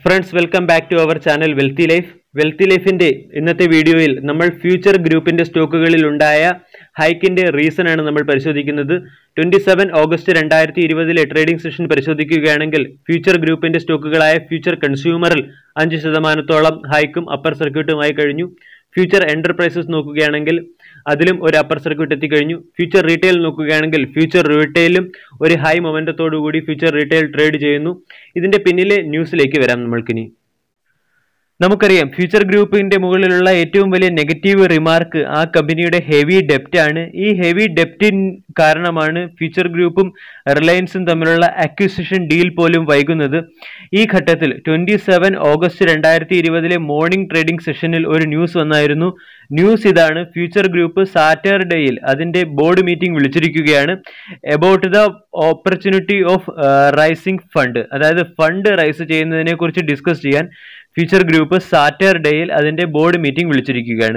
friends welcome back to our channel wealthy life wealthy ലൈഫിന്റെ ഇന്നത്തെ വീഡിയോയിൽ നമ്മൾ ഫ്യൂച്ചർ ഗ്രൂപ്പിന്റെ സ്റ്റോക്കുകളിൽ ഉണ്ടായ ഹൈക്കിന്റെ റീസൺ ആണ് നമ്മൾ പരിശോധിക്കുന്നത് ട്വന്റി സെവൻ ഓഗസ്റ്റ് രണ്ടായിരത്തി ഇരുപതിലെ ട്രേഡിംഗ് സെഷൻ പരിശോധിക്കുകയാണെങ്കിൽ ഫ്യൂച്ചർ ഗ്രൂപ്പിന്റെ സ്റ്റോക്കുകളായ ഫ്യൂച്ചർ കൺസ്യൂമറിൽ അഞ്ച് ശതമാനത്തോളം ഹൈക്കും അപ്പർ സർക്യൂട്ടുമായി കഴിഞ്ഞു ഫ്യൂച്ചർ എന്റർപ്രൈസസ് നോക്കുകയാണെങ്കിൽ അതിലും ഒരു അപ്പർ സർക്യൂട്ട് എത്തിക്കഴിഞ്ഞു ഫ്യൂച്ചർ റീറ്റെയിൽ നോക്കുകയാണെങ്കിൽ ഫ്യൂച്ചർ റീറ്റെയിലും ഒരു ഹൈ മൊമെന്റത്തോടു കൂടി ഫ്യൂച്ചർ റീറ്റെയിൽ ട്രേഡ് ചെയ്യുന്നു ഇതിന്റെ പിന്നിലെ ന്യൂസിലേക്ക് വരാം നമ്മൾക്കിനി നമുക്കറിയാം ഫ്യൂച്ചർ ഗ്രൂപ്പിന്റെ മുകളിലുള്ള ഏറ്റവും വലിയ നെഗറ്റീവ് റിമാർക്ക് ആ കമ്പനിയുടെ ഹെവി ഡെപ്റ്റ് ആണ് ഈ ഹെവി ഡെപ്റ്റിൻ കാരണമാണ് ഫ്യൂച്ചർ ഗ്രൂപ്പും റിലയൻസും തമ്മിലുള്ള അക്വിസിഷൻ ഡീൽ പോലും വൈകുന്നത് ഈ ഘട്ടത്തിൽ ട്വന്റി സെവൻ ഓഗസ്റ്റ് രണ്ടായിരത്തി ഇരുപതിലെ മോർണിംഗ് ട്രേഡിംഗ് സെഷനിൽ ഒരു ന്യൂസ് വന്നായിരുന്നു ന്യൂസ് ഇതാണ് ഫ്യൂച്ചർ ഗ്രൂപ്പ് സാറ്റർഡേയിൽ അതിന്റെ ബോർഡ് മീറ്റിംഗ് വിളിച്ചിരിക്കുകയാണ് about the opportunity of raising fund അതായത് ഫണ്ട് റൈസ് ചെയ്യുന്നതിനെ കുറിച്ച് ഡിസ്കസ് ചെയ്യാൻ ഫ്യൂച്ചർ ഗ്രൂപ്പ് സാറ്റർഡേയിൽ അതിന്റെ ബോർഡ് മീറ്റിംഗ് വിളിച്ചിരിക്കുകയാണ്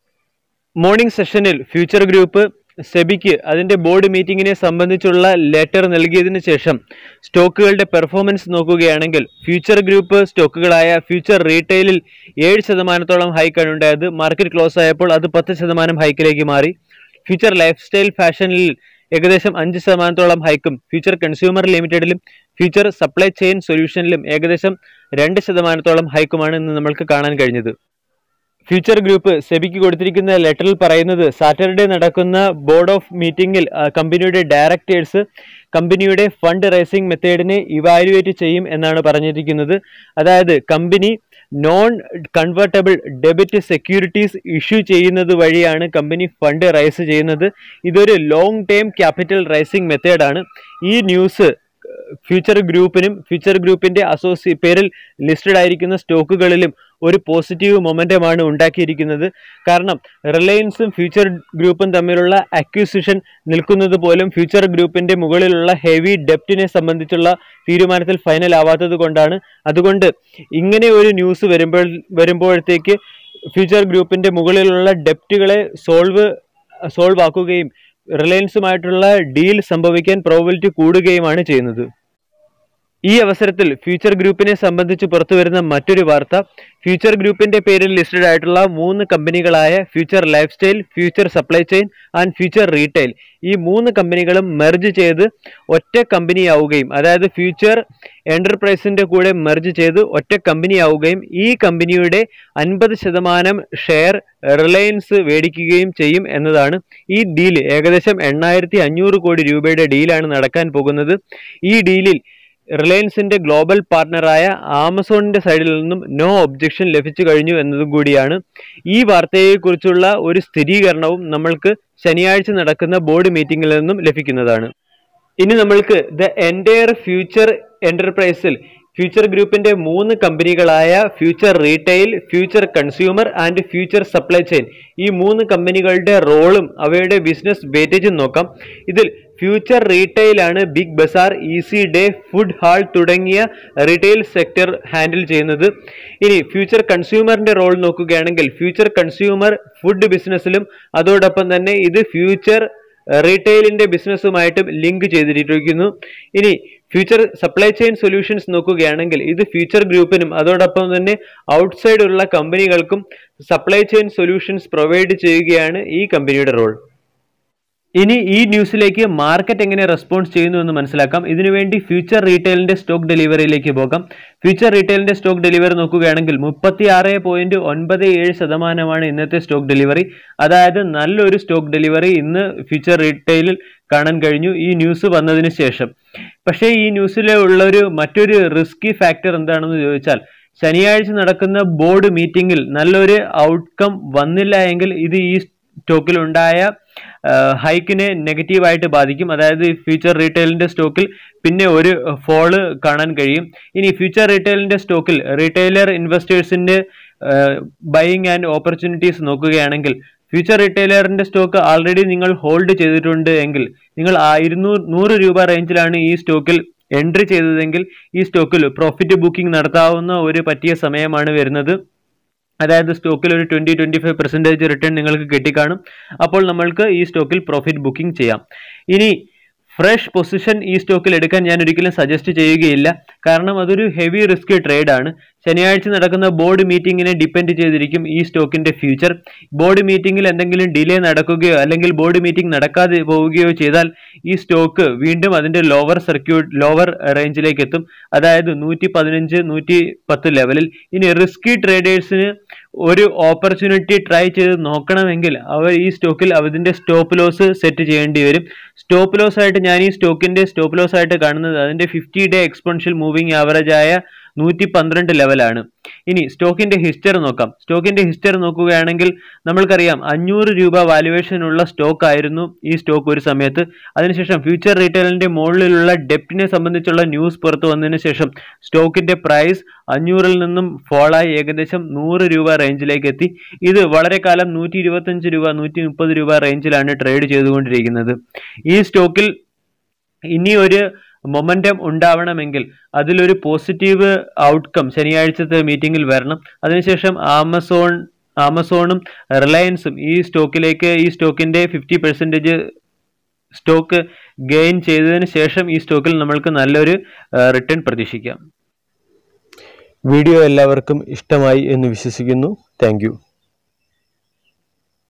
മോർണിംഗ് സെഷനിൽ ഫ്യൂച്ചർ ഗ്രൂപ്പ് സെബിക്ക് അതിന്റെ ബോർഡ് മീറ്റിംഗിനെ സംബന്ധിച്ചുള്ള ലെറ്റർ നൽകിയതിനു ശേഷം സ്റ്റോക്കുകളുടെ പെർഫോമൻസ് നോക്കുകയാണെങ്കിൽ ഫ്യൂച്ചർ ഗ്രൂപ്പ് സ്റ്റോക്കുകളായ ഫ്യൂച്ചർ റീറ്റെയിലിൽ ഏഴ് ശതമാനത്തോളം ഹൈക്കാണ് ഉണ്ടായത് മാർക്കറ്റ് ക്ലോസ് ആയപ്പോൾ അത് പത്ത് ശതമാനം ഹൈക്കിലേക്ക് മാറി ഫ്യൂച്ചർ ലൈഫ് സ്റ്റൈൽ ഫാഷനിൽ ഏകദേശം അഞ്ച് ശതമാനത്തോളം ഹൈക്കും ഫ്യൂച്ചർ കൺസ്യൂമർ ലിമിറ്റഡിലും ഫ്യൂച്ചർ സപ്ലൈ ചെയിൻ സൊല്യൂഷനിലും ഏകദേശം രണ്ട് ശതമാനത്തോളം ഹൈക്കുമാണ് ഇന്ന് നമ്മൾക്ക് കാണാൻ കഴിഞ്ഞത് ഫ്യൂച്ചർ ഗ്രൂപ്പ് സെബിക്ക് കൊടുത്തിരിക്കുന്ന ലെറ്ററിൽ പറയുന്നത് സാറ്റർഡേ നടക്കുന്ന ബോർഡ് ഓഫ് മീറ്റിംഗിൽ കമ്പനിയുടെ ഡയറക്ടേഴ്സ് കമ്പനിയുടെ ഫണ്ട് റൈസിംഗ് മെത്തേഡിനെ ഇവാലുവേറ്റ് ചെയ്യും എന്നാണ് പറഞ്ഞിരിക്കുന്നത് അതായത് company non convertible debit securities issue ചെയ്യുന്നത് വഴിയാണ് കമ്പനി ഫണ്ട് റൈസ് ചെയ്യുന്നത് ഇതൊരു ലോങ് ടേം ക്യാപിറ്റൽ റൈസിംഗ് മെത്തേഡാണ് ഈ ന്യൂസ് ഫ്യൂച്ചർ ഗ്രൂപ്പിനും ഫ്യൂച്ചർ ഗ്രൂപ്പിന്റെ അസോസി പേരിൽ ലിസ്റ്റഡ് ആയിരിക്കുന്ന സ്റ്റോക്കുകളിലും ഒരു പോസിറ്റീവ് മൊമെന്റമാണ് ഉണ്ടാക്കിയിരിക്കുന്നത് കാരണം റിലയൻസും ഫ്യൂച്ചർ ഗ്രൂപ്പും തമ്മിലുള്ള അക്വിസിഷൻ നിൽക്കുന്നത് പോലും ഫ്യൂച്ചർ ഗ്രൂപ്പിന്റെ മുകളിലുള്ള ഹെവി ഡെപ്റ്റിനെ സംബന്ധിച്ചുള്ള തീരുമാനത്തിൽ ഫൈനൽ ആവാത്തത് കൊണ്ടാണ് അതുകൊണ്ട് ഇങ്ങനെ ഒരു ന്യൂസ് വരുമ്പോൾ വരുമ്പോഴത്തേക്ക് ഫ്യൂച്ചർ ഗ്രൂപ്പിന്റെ മുകളിലുള്ള ഡെപ്റ്റുകളെ സോൾവ് സോൾവ് ആക്കുകയും റിലയൻസുമായിട്ടുള്ള ഡീൽ സംഭവിക്കാൻ പ്രോബിലിറ്റി കൂടുകയുമാണ് ചെയ്യുന്നത് ഈ അവസരത്തിൽ ഫ്യൂച്ചർ ഗ്രൂപ്പിനെ സംബന്ധിച്ച് പുറത്തുവരുന്ന മറ്റൊരു വാർത്ത ഫ്യൂച്ചർ ഗ്രൂപ്പിന്റെ പേരിൽ ലിസ്റ്റഡ് ആയിട്ടുള്ള മൂന്ന് കമ്പനികളായ future lifestyle future supply chain and future retail ഈ മൂന്ന് കമ്പനികളും മെർജ് ചെയ്ത് ഒറ്റ കമ്പനിയാവുകയും അതായത് ഫ്യൂച്ചർ എന്റർപ്രൈസിന്റെ കൂടെ മെർജ് ചെയ്ത് ഒറ്റ കമ്പനിയാവുകയും ഈ കമ്പനിയുടെ അൻപത് ശതമാനം ഷെയർ റിലയൻസ് മേടിക്കുകയും ചെയ്യും എന്നതാണ് ഈ ഡീൽ ഏകദേശം എണ്ണായിരത്തി അഞ്ഞൂറ് കോടി രൂപയുടെ ഡീലാണ് നടക്കാൻ പോകുന്നത് ഈ ഡീലിൽ റിലയൻസിന്റെ ഗ്ലോബൽ പാർട്ണറായ ആമസോണിന്റെ സൈഡിൽ നിന്നും നോ ഒബ്ജക്ഷൻ ലഭിച്ചു കഴിഞ്ഞു എന്നതും കൂടിയാണ് ഈ വാർത്തയെക്കുറിച്ചുള്ള ഒരു സ്ഥിരീകരണവും നമ്മൾക്ക് ശനിയാഴ്ച നടക്കുന്ന ബോർഡ് മീറ്റിംഗിൽ നിന്നും ലഭിക്കുന്നതാണ് ഇനി നമ്മൾക്ക് ദ എൻറ്റയർ ഫ്യൂച്ചർ എന്റർപ്രൈസിൽ ഫ്യൂച്ചർ ഗ്രൂപ്പിന്റെ മൂന്ന് കമ്പനികളായ future retail future consumer and future supply chain ഈ മൂന്ന് കമ്പനികളുടെ റോളും അവയുടെ ബിസിനസ് വേറ്റേജും നോക്കാം ഇതിൽ ഫ്യൂച്ചർ റീറ്റെയിൽ ആണ് Big Bazaar easy day food hall തുടങ്ങിയ റീറ്റെയിൽ സെക്ടർ ഹാൻഡിൽ ചെയ്യുന്നത് ഇനി ഫ്യൂച്ചർ കൺസ്യൂമറിന്റെ റോൾ നോക്കുകയാണെങ്കിൽ ഫ്യൂച്ചർ കൺസ്യൂമർ ഫുഡ് ബിസിനസ്സിലും അതോടൊപ്പം തന്നെ ഇത് ഫ്യൂച്ചർ റീറ്റെയിലിന്റെ ബിസിനസ്സുമായിട്ടും ലിങ്ക് ചെയ്തിരിക്കുന്നു ഇനി ഫ്യൂച്ചർ സപ്ലൈ ചെയിൻ സൊല്യൂഷൻസ് നോക്കുകയാണെങ്കിൽ ഇത് ഫ്യൂച്ചർ ഗ്രൂപ്പിനും അതോടൊപ്പം തന്നെ ഔട്ട്സൈഡ് ഉള്ള കമ്പനികൾക്കും സപ്ലൈ ചെയിൻ സൊല്യൂഷൻസ് പ്രൊവൈഡ് ചെയ്യുകയാണ് ഈ കമ്പനിയുടെ റോൾ ഇനി ഈ ന്യൂസിലേക്ക് മാർക്കറ്റ് എങ്ങനെ റെസ്പോൺസ് ചെയ്യുന്നു എന്ന് മനസ്സിലാക്കാം ഇതിനുവേണ്ടി ഫ്യൂച്ചർ റീറ്റെയിലിന്റെ സ്റ്റോക്ക് ഡെലിവറിയിലേക്ക് പോകാം ഫ്യൂച്ചർ റീറ്റെയിലിന്റെ സ്റ്റോക്ക് ഡെലിവറി നോക്കുകയാണെങ്കിൽ മുപ്പത്തി ആറ് പോയിന്റ് ഒൻപത് ഏഴ് ശതമാനമാണ് ഇന്നത്തെ സ്റ്റോക്ക് ഡെലിവറി അതായത് നല്ലൊരു സ്റ്റോക്ക് ഡെലിവറി ഇന്ന് ഫ്യൂച്ചർ റീറ്റെയിലിൽ കാണാൻ കഴിഞ്ഞു ഈ ന്യൂസ് വന്നതിന് ശേഷം പക്ഷേ ഈ ന്യൂസിലെ ഉള്ള ഒരു മറ്റൊരു റിസ്കി ഫാക്ടർ എന്താണെന്ന് ചോദിച്ചാൽ ശനിയാഴ്ച നടക്കുന്ന ബോർഡ് മീറ്റിംഗിൽ നല്ലൊരു ഔട്ട്കം വന്നില്ല എങ്കിൽ ഇത് ഈ സ്റ്റോക്കിൽ ഉണ്ടായ ഹൈക്കിനെ നെഗറ്റീവായിട്ട് ബാധിക്കും അതായത് ഫ്യൂച്ചർ റീറ്റെയിലിന്റെ സ്റ്റോക്കിൽ പിന്നെ ഒരു ഫോള് കാണാൻ കഴിയും ഇനി ഫ്യൂച്ചർ റീറ്റെയിലിന്റെ സ്റ്റോക്കിൽ റീറ്റെയിലർ ഇൻവെസ്റ്റേഴ്സിന്റെ ബൈയിങ് ആൻഡ് ഓപ്പർച്യൂണിറ്റീസ് നോക്കുകയാണെങ്കിൽ ഫ്യൂച്ചർ റീറ്റെയിലറിന്റെ സ്റ്റോക്ക് ആൾറെഡി നിങ്ങൾ ഹോൾഡ് ചെയ്തിട്ടുണ്ട് എങ്കിൽ നിങ്ങൾ ആ ഇരുന്നൂറ് നൂറ് രൂപ റേഞ്ചിലാണ് ഈ സ്റ്റോക്കിൽ എൻട്രി ചെയ്തതെങ്കിൽ ഈ സ്റ്റോക്കിൽ പ്രോഫിറ്റ് ബുക്കിംഗ് നടത്താവുന്ന ഒരു പറ്റിയ സമയമാണ് വരുന്നത് അതായത് സ്റ്റോക്കിൽ ഒരു twenty twenty five percentage return നിങ്ങൾക്ക് കിട്ടിക്കാണും അപ്പോൾ നമ്മൾക്ക് ഈ സ്റ്റോക്കിൽ പ്രോഫിറ്റ് ബുക്കിംഗ് ചെയ്യാം ഇനി ഫ്രഷ് പൊസിഷൻ ഈ സ്റ്റോക്കിൽ എടുക്കാൻ ഞാൻ ഒരിക്കലും സജസ്റ്റ് ചെയ്യുകയില്ല കാരണം അതൊരു ഹെവി റിസ്ക് ട്രേഡ് ആണ് ശനിയാഴ്ച നടക്കുന്ന ബോർഡ് മീറ്റിംഗിനെ ഡിപ്പെൻഡ് ചെയ്തിരിക്കും ഈ സ്റ്റോക്കിന്റെ ഫ്യൂച്ചർ ബോർഡ് മീറ്റിംഗിൽ എന്തെങ്കിലും ഡിലേ നടക്കുകയോ അല്ലെങ്കിൽ ബോർഡ് മീറ്റിംഗ് നടക്കാതെ പോവുകയോ ചെയ്താൽ ഈ സ്റ്റോക്ക് വീണ്ടും അതിന്റെ ലോവർ സർക്യൂട്ട് ലോവർ റേഞ്ചിലേക്ക് എത്തും അതായത് നൂറ്റി പതിനഞ്ച് നൂറ്റി പത്ത് ലെവലിൽ ഇനി റിസ്കി ട്രേഡേഴ്സിന് ഒരു ഓപ്പർച്യൂണിറ്റി ട്രൈ ചെയ്ത് നോക്കണമെങ്കിൽ അവർ ഈ സ്റ്റോക്കിൽ അതിന്റെ സ്റ്റോപ്പ് ലോസ് സെറ്റ് ചെയ്യേണ്ടി വരും സ്റ്റോപ്പ് ലോസ് ആയിട്ട് ഞാൻ ഈ സ്റ്റോക്കിന്റെ സ്റ്റോപ്പ് ലോസ് ആയിട്ട് കാണുന്നത് അതിന്റെ fifty day exponential moving average ആയ നൂറ്റി പന്ത്രണ്ട് ലെവലാണ് ഇനി സ്റ്റോക്കിന്റെ ഹിസ്റ്ററി നോക്കാം സ്റ്റോക്കിന്റെ ഹിസ്റ്ററി നോക്കുകയാണെങ്കിൽ നമ്മൾക്കറിയാം അഞ്ഞൂറ് രൂപ വാലുവേഷൻ ഉള്ള സ്റ്റോക്ക് ആയിരുന്നു ഈ സ്റ്റോക്ക് ഒരു സമയത്ത് അതിനുശേഷം ഫ്യൂച്ചർ റീറ്റെയിലിന്റെ മുകളിലുള്ള ഡെപ്റ്റിനെ സംബന്ധിച്ചുള്ള ന്യൂസ് പുറത്തു വന്നതിന് ശേഷം സ്റ്റോക്കിന്റെ പ്രൈസ് അഞ്ഞൂറിൽ നിന്നും ഫോളായി ഏകദേശം നൂറ് രൂപ റേഞ്ചിലേക്ക് എത്തി ഇത് വളരെ കാലം നൂറ്റി ഇരുപത്തഞ്ച് രൂപ നൂറ്റി മുപ്പത് രൂപ റേഞ്ചിലാണ് ട്രേഡ് ചെയ്തുകൊണ്ടിരിക്കുന്നത് ഈ സ്റ്റോക്കിൽ ഇനി ഒരു മൊമെന്റം ഉണ്ടാവണമെങ്കിൽ അതിലൊരു പോസിറ്റീവ് ഔട്ട്കം ശനിയാഴ്ചത്തെ മീറ്റിംഗിൽ വരണം അതിനുശേഷം ആമസോൺ ആമസോണും റിലയൻസും ഈ സ്റ്റോക്കിലേക്ക് ഈ സ്റ്റോക്കിന്റെ ഫിഫ്റ്റി പെർസെൻറ്റേജ് സ്റ്റോക്ക് ഗെയിൻ ചെയ്തതിന് ശേഷം ഈ സ്റ്റോക്കിൽ നമ്മൾക്ക് നല്ലൊരു റിട്ടേൺ പ്രതീക്ഷിക്കാം വീഡിയോ എല്ലാവർക്കും ഇഷ്ടമായി എന്ന് വിശ്വസിക്കുന്നു താങ്ക്